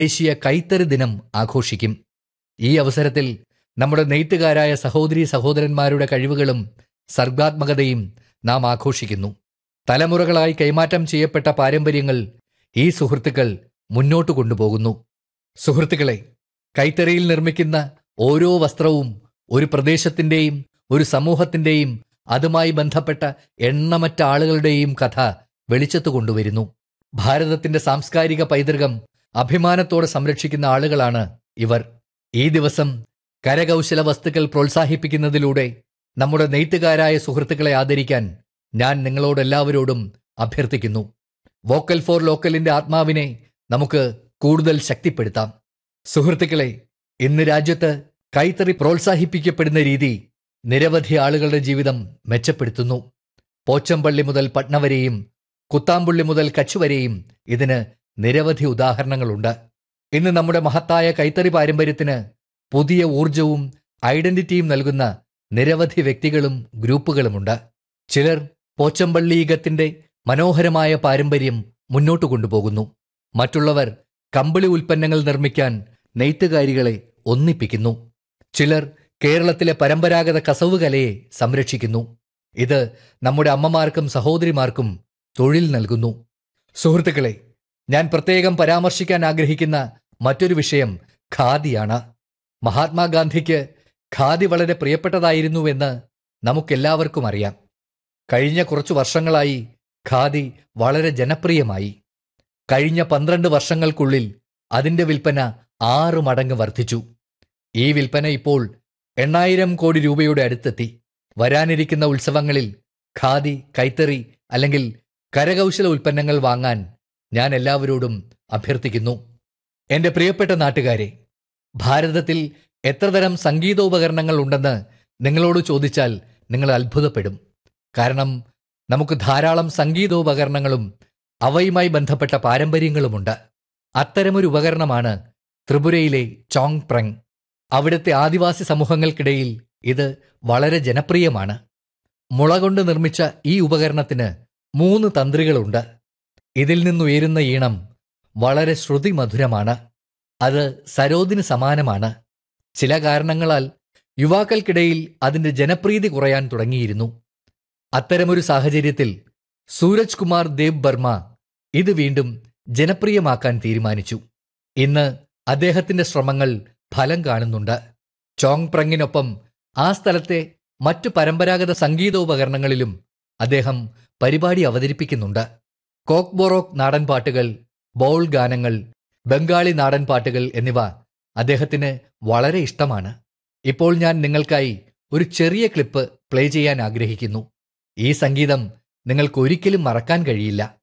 ദേശീയ കൈത്തറി ദിനം ആഘോഷിക്കും ഈ അവസരത്തിൽ നമ്മുടെ നെയ്ത്തുകാരായ സഹോദരി സഹോദരന്മാരുടെ കഴിവുകളും സർഗാത്മകതയും നാം ആഘോഷിക്കുന്നു തലമുറകളായി കൈമാറ്റം ചെയ്യപ്പെട്ട പാരമ്പര്യങ്ങൾ ഈ സുഹൃത്തുക്കൾ മുന്നോട്ട് കൊണ്ടുപോകുന്നു സുഹൃത്തുക്കളെ കൈത്തറിയിൽ നിർമ്മിക്കുന്ന ഓരോ വസ്ത്രവും ഒരു പ്രദേശത്തിന്റെയും ഒരു സമൂഹത്തിന്റെയും അതുമായി ബന്ധപ്പെട്ട എണ്ണമറ്റ ആളുകളുടെയും കഥ വെളിച്ചത്ത് കൊണ്ടുവരുന്നു ഭാരതത്തിന്റെ സാംസ്കാരിക പൈതൃകം അഭിമാനത്തോടെ സംരക്ഷിക്കുന്ന ആളുകളാണ് ഇവർ ഈ ദിവസം കരകൗശല വസ്തുക്കൾ പ്രോത്സാഹിപ്പിക്കുന്നതിലൂടെ നമ്മുടെ നെയ്ത്തുകാരായ സുഹൃത്തുക്കളെ ആദരിക്കാൻ ഞാൻ നിങ്ങളോടെല്ലാവരോടും അഭ്യർത്ഥിക്കുന്നു വോക്കൽ ഫോർ ലോക്കലിന്റെ ആത്മാവിനെ നമുക്ക് കൂടുതൽ ശക്തിപ്പെടുത്താം സുഹൃത്തുക്കളെ ഇന്ന് രാജ്യത്ത് കൈത്തറി പ്രോത്സാഹിപ്പിക്കപ്പെടുന്ന രീതി നിരവധി ആളുകളുടെ ജീവിതം മെച്ചപ്പെടുത്തുന്നു പോച്ചമ്പള്ളി മുതൽ പട്ന വരെയും കുത്താമ്പുള്ളി മുതൽ കച്ച് വരെയും ഇതിന് നിരവധി ഉദാഹരണങ്ങളുണ്ട് ഇന്ന് നമ്മുടെ മഹത്തായ കൈത്തറി പാരമ്പര്യത്തിന് പുതിയ ഊർജവും ഐഡന്റിറ്റിയും നൽകുന്ന നിരവധി വ്യക്തികളും ഗ്രൂപ്പുകളുമുണ്ട് ചിലർ പോച്ചമ്പള്ളീകത്തിന്റെ മനോഹരമായ പാരമ്പര്യം മുന്നോട്ട് കൊണ്ടുപോകുന്നു മറ്റുള്ളവർ കമ്പിളി ഉൽപ്പന്നങ്ങൾ നിർമ്മിക്കാൻ നെയ്ത്തുകാരികളെ ഒന്നിപ്പിക്കുന്നു ചിലർ കേരളത്തിലെ പരമ്പരാഗത കസവ് കലയെ സംരക്ഷിക്കുന്നു ഇത് നമ്മുടെ അമ്മമാർക്കും സഹോദരിമാർക്കും തൊഴിൽ നൽകുന്നു സുഹൃത്തുക്കളെ ഞാൻ പ്രത്യേകം പരാമർശിക്കാൻ ആഗ്രഹിക്കുന്ന മറ്റൊരു വിഷയം ഖാദിയാണ് മഹാത്മാഗാന്ധിക്ക് ഖാദി വളരെ പ്രിയപ്പെട്ടതായിരുന്നുവെന്ന് നമുക്കെല്ലാവർക്കും അറിയാം കഴിഞ്ഞ കുറച്ചു വർഷങ്ങളായി ഖാദി വളരെ ജനപ്രിയമായി കഴിഞ്ഞ പന്ത്രണ്ട് വർഷങ്ങൾക്കുള്ളിൽ അതിന്റെ വിൽപ്പന ആറ് മടങ്ങ് വർദ്ധിച്ചു ഈ വിൽപ്പന ഇപ്പോൾ എണ്ണായിരം കോടി രൂപയുടെ അടുത്തെത്തി വരാനിരിക്കുന്ന ഉത്സവങ്ങളിൽ ഖാദി കൈത്തറി അല്ലെങ്കിൽ കരകൗശല ഉൽപ്പന്നങ്ങൾ വാങ്ങാൻ ഞാൻ എല്ലാവരോടും അഭ്യർത്ഥിക്കുന്നു എന്റെ പ്രിയപ്പെട്ട നാട്ടുകാരെ ഭാരതത്തിൽ എത്രതരം സംഗീതോപകരണങ്ങൾ ഉണ്ടെന്ന് നിങ്ങളോട് ചോദിച്ചാൽ നിങ്ങൾ അത്ഭുതപ്പെടും കാരണം നമുക്ക് ധാരാളം സംഗീതോപകരണങ്ങളും അവയുമായി ബന്ധപ്പെട്ട പാരമ്പര്യങ്ങളുമുണ്ട് അത്തരമൊരു ഉപകരണമാണ് ത്രിപുരയിലെ ചോങ് പ്രങ് അവിടുത്തെ ആദിവാസി സമൂഹങ്ങൾക്കിടയിൽ ഇത് വളരെ ജനപ്രിയമാണ് മുള കൊണ്ട് നിർമ്മിച്ച ഈ ഉപകരണത്തിന് മൂന്ന് തന്ത്രികളുണ്ട് ഇതിൽ നിന്നുയരുന്ന ഈണം വളരെ ശ്രുതിമധുരമാണ് അത് സരോദിന് സമാനമാണ് ചില കാരണങ്ങളാൽ യുവാക്കൾക്കിടയിൽ അതിന്റെ ജനപ്രീതി കുറയാൻ തുടങ്ങിയിരുന്നു അത്തരമൊരു സാഹചര്യത്തിൽ സൂരജ് കുമാർ ദേവ് ബർമ്മ ഇത് വീണ്ടും ജനപ്രിയമാക്കാൻ തീരുമാനിച്ചു ഇന്ന് അദ്ദേഹത്തിന്റെ ശ്രമങ്ങൾ ഫലം കാണുന്നുണ്ട് ചോങ് പ്രങ്ങിനൊപ്പം ആ സ്ഥലത്തെ മറ്റു പരമ്പരാഗത സംഗീതോപകരണങ്ങളിലും അദ്ദേഹം പരിപാടി അവതരിപ്പിക്കുന്നുണ്ട് കോക്ക് ബൊറോക്ക് നാടൻ പാട്ടുകൾ ബൗൾ ഗാനങ്ങൾ ബംഗാളി നാടൻ പാട്ടുകൾ എന്നിവ അദ്ദേഹത്തിന് വളരെ ഇഷ്ടമാണ് ഇപ്പോൾ ഞാൻ നിങ്ങൾക്കായി ഒരു ചെറിയ ക്ലിപ്പ് പ്ലേ ചെയ്യാൻ ആഗ്രഹിക്കുന്നു ഈ സംഗീതം നിങ്ങൾക്ക് ഒരിക്കലും മറക്കാൻ കഴിയില്ല